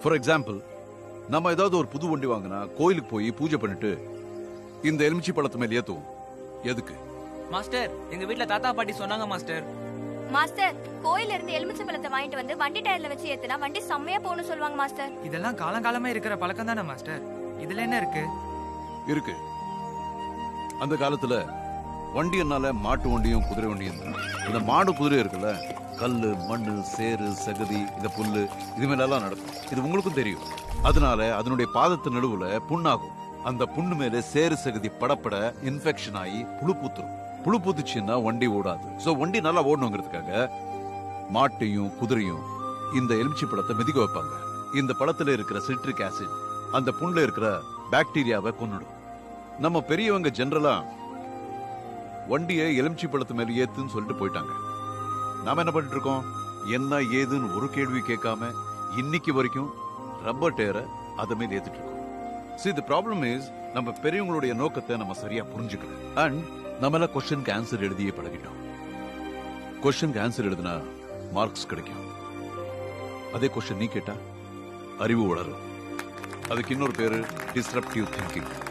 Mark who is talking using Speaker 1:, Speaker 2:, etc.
Speaker 1: For example நம்ம ஏதாவது ஒரு புது வண்டி வாங்கினா கோயிலுக்கு போய் பூஜை பண்ணிட்டு இந்த எலுமிச்சி பழத்து மேல ஏத்துவோம் எதுக்கு
Speaker 2: மாஸ்டர் எங்க வீட்ல தாத்தா பாட்டி சொன்னாங்க மாஸ்டர்
Speaker 3: மாஸ்டர் கோயில்ல இருந்து எலுமிச்சை பழத்தை வாங்கிட்டு வந்து வண்டி டயர்ல வச்சு ஏத்துனா வண்டி செம்மையா போகணும்னு சொல்லுவாங்க மாஸ்டர்
Speaker 2: இதெல்லாம் காலங்காலமா இருக்கிற பழக்கம் தானே மாஸ்டர் இதுல என்ன இருக்கு
Speaker 1: இருக்கு அந்த காலத்துல வண்டியனால மாட்டு வண்டியும் குதிரை வண்டியும் தான். இந்த மாடு குதிரை இருக்குல்ல கல்லு மண்ணு சேறு சகதி இந்த புல்லு இது மேலெல்லாம் நடக்கும் இது உங்களுக்கும் தெரியும் அதனால அதனுடைய பாதத்து நடுவுல புண்ணாகும் அந்த புண்ணு மேல சேறு சகதி படப்பட இன்ஃபெக்ஷன் ஆகி புழு பூத்துரும் புழு பூத்துச்சுன்னா வண்டி ஓடாது சோ வண்டி நல்லா ஓடணுங்கிறதுக்காக மாட்டையும் குதிரையும் இந்த எலுமிச்சை பழத்தை மிதிக்க வைப்பாங்க இந்த பழத்துல இருக்கிற சிட்ரிக் ஆசிட் அந்த புண்ணுல இருக்கிற பாக்டீரியாவை கொன்னுடும் நம்ம பெரியவங்க ஜெனரலா வண்டியை எலுமிச்சி பழத்து மேல ஏத்துன்னு சொல்லிட்டு போயிட்டாங்க நாம என்ன பண்ணிட்டு இருக்கோம் என்ன ஏதுன்னு ஒரு கேள்வி கேட்காம இன்னைக்கு வரைக்கும் ரப்பர் டயரை அதை மேல ஏத்திட்டு இருக்கோம் see the problem is நம்ம பெரியவங்களுடைய நோக்கத்தை நம்ம சரியா புரிஞ்சுக்கல அண்ட் நம்ம எல்லாம் கொஸ்டினுக்கு ஆன்சர் எழுதியே பழகிட்டோம் கொஸ்டினுக்கு ஆன்சர் எழுதினா மார்க்ஸ் கிடைக்கும் அதே கொஸ்டின் நீ கேட்டா அறிவு வளரும் அதுக்கு இன்னொரு பேரு டிஸ்ரப்டிவ் திங்கிங்